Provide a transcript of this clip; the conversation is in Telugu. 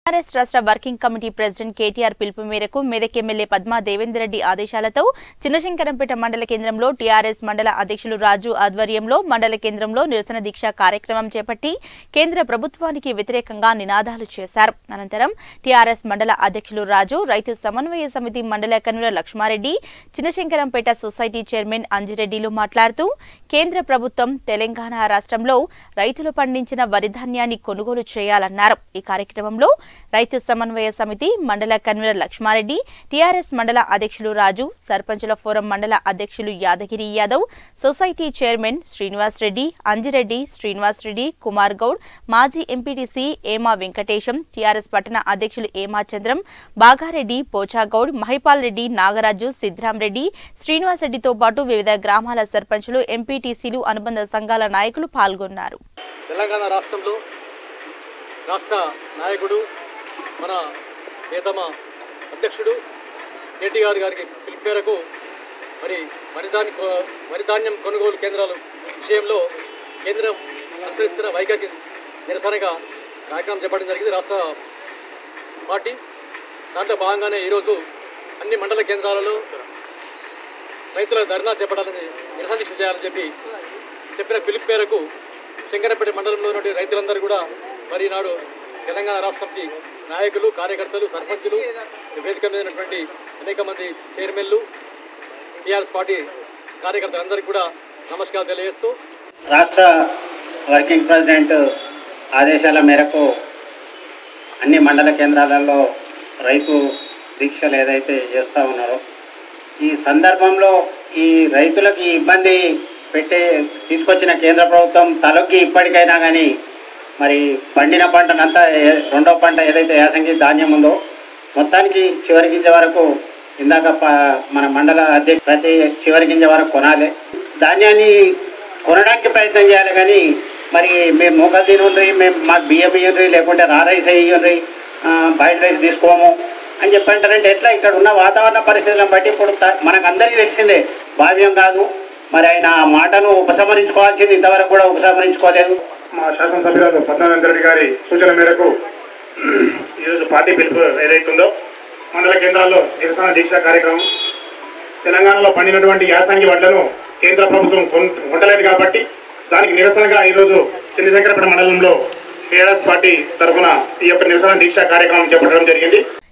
టీఆర్ఎస్ రాష్ట్ర వర్కింగ్ కమిటీ ప్రెసిడెంట్ కేటీఆర్ పిలుపు మేరకు మెదక్ ఎమ్మెల్యే పద్మా దేవేందర్ రెడ్డి ఆదేశాలతో చిన్నశంకరంపేట మండల కేంద్రంలో టీఆర్ఎస్ మండల అధ్యక్షులు రాజు ఆధ్వర్యంలో మండల కేంద్రంలో నిరసన దీక్ష కార్యక్రమం చేపట్టి కేంద్ర ప్రభుత్వానికి వ్యతిరేకంగా నినాదాలు చేశారు అనంతరం టీఆర్ఎస్ మండల అధ్యక్షులు రాజు రైతు సమన్వయ సమితి మండల convener Lakshma Reddy Chinna Shankarampet society chairman అంజిరెడ్డిలు మాట్లాడుతూ కేంద్ర ప్రభుత్వం తెలంగాణ రాష్ట్రంలో రైతులు పండించిన వరి ధాన్యాన్ని కొనుగోలు చేయాలన్నారు ఈ కార్యక్రమంలో రైతు సమన్వయ సమితి మండల కన్వీనర్ లక్ష్మారెడ్డి టీఆర్ఎస్ మండల అధ్యక్షులు రాజు సర్పంచుల ఫోరం మండల అధ్యక్షులు యాదగిరి యాదవ్ సొసైటీ చైర్మన్ శ్రీనివాస్ రెడ్డి అంజిరెడ్డి శ్రీనివాస్ రెడ్డి కుమార్ గౌడ్ మాజీ ఎంపీటీసీ ఏమా వెంకటేశం టీఆర్ఎస్ పట్టణ అధ్యక్షులు ఏమా చంద్రం బాగారెడ్డి పోచాగౌడ్ మహిపాల్ రెడ్డి నాగరాజు సిద్రాం రెడ్డి శ్రీనివాస్ రెడ్డితో పాటు వివిధ గ్రామాల సర్పంచులు ఎంపీటీసీలు అనుబంధ సంఘాల నాయకులు పాల్గొన్నారు తెలంగాణ రాష్ట్రంలో రాష్ట్ర నాయకుడు మన నేతమ అధ్యక్షుడు కేటీఆర్ గారికి పిలుపు మేరకు మరి వరిధాన్య కొ- వరిధాన్యం కొనుగోలు కేంద్రాల విషయంలో కేంద్రం అనుసరిస్తున్న వైఖరికి నిరసనగా కార్యక్రమం చేపట్టడం జరిగింది రాష్ట్ర పార్టీ దాంట్లో భాగంగానే ఈరోజు అన్ని మండల కేంద్రాలలో రైతుల ధర్నా చేపట్టాలని నిరసన దీక్ష చేయాలని చెప్పి చెప్పిన పిలుపు మేరకు శంకరపేట మండలంలో ఉన్నటువంటి రైతులందరూ కూడా మరి ఈనాడు తెలంగాణ రాష్ట్ర సమితి నాయకులు కార్యకర్తలు సర్పంచులు వేదిక మీద ఉన్నటువంటి అనేక మంది చైర్మన్లు టీఆర్ఎస్ పార్టీ కార్యకర్తలందరికీ కూడా నమస్కారాలు తెలియజేస్తూ రాష్ట్ర వర్కింగ్ ప్రెసిడెంట్ ఆదేశాల మేరకు అన్ని మండల కేంద్రాలలో రైతు దీక్షలు ఏదైతే చేస్తూ ఉన్నారో ఈ సందర్భంలో ఈ రైతులకు ఈ ఇబ్బంది పెట్టే తీసుకొచ్చిన కేంద్ర ప్రభుత్వం తలొగ్గి ఇప్పటికైనా కానీ మరి పండిన పంటనంతా ఏ- రెండో పంట ఏదైతే యాసంగి ధాన్యం ఉందో మొత్తానికి చివరి గింజ వరకు ఇందాక ప- మన మండల అధ్యక్ష ప్రతి చివరి గింజ వరకు కొనాలి ధాన్యాన్ని కొనడానికి ప్రయత్నం చేయాలి కానీ మరి మేము మూకలు తినుండ్రి మేము మాకు బియ్యం ఇయ్యండ్రి లేకుంటే రా రైస్ ఇయ్యండ్రి బయట రైస్ తీసుకోము అని చెప్పంటారంటే ఎట్లా ఇక్కడ ఉన్న వాతావరణ పరిస్థితులను బట్టి ఇప్పుడు త- మనకు అందరికీ తెలిసిందే భావ్యం కాదు మరి ఆయన ఆ మాటను ఉపసంహరించుకోవాల్సింది ఇంతవరకు కూడా ఉపసంహరించుకోలేదు మా శాసనసభ్యురాలు పద్మానంద రెడ్డి గారి సూచన మేరకు ఈరోజు పార్టీ పిలుపు ఏదైతుందో మండల కేంద్రాల్లో నిరసన దీక్ష కార్యక్రమం తెలంగాణలో పండినటువంటి యాసంగి వడ్లను కేంద్ర ప్రభుత్వం కొన్- కొట్టలేదు కాబట్టి దానికి నిరసనగా ఈరోజు చిన్నశంకరపేట మండలంలో టీఆర్ఎస్ పార్టీ తరఫున ఈ యొక్క నిరసన దీక్ష కార్యక్రమం చేపట్టడం జరిగింది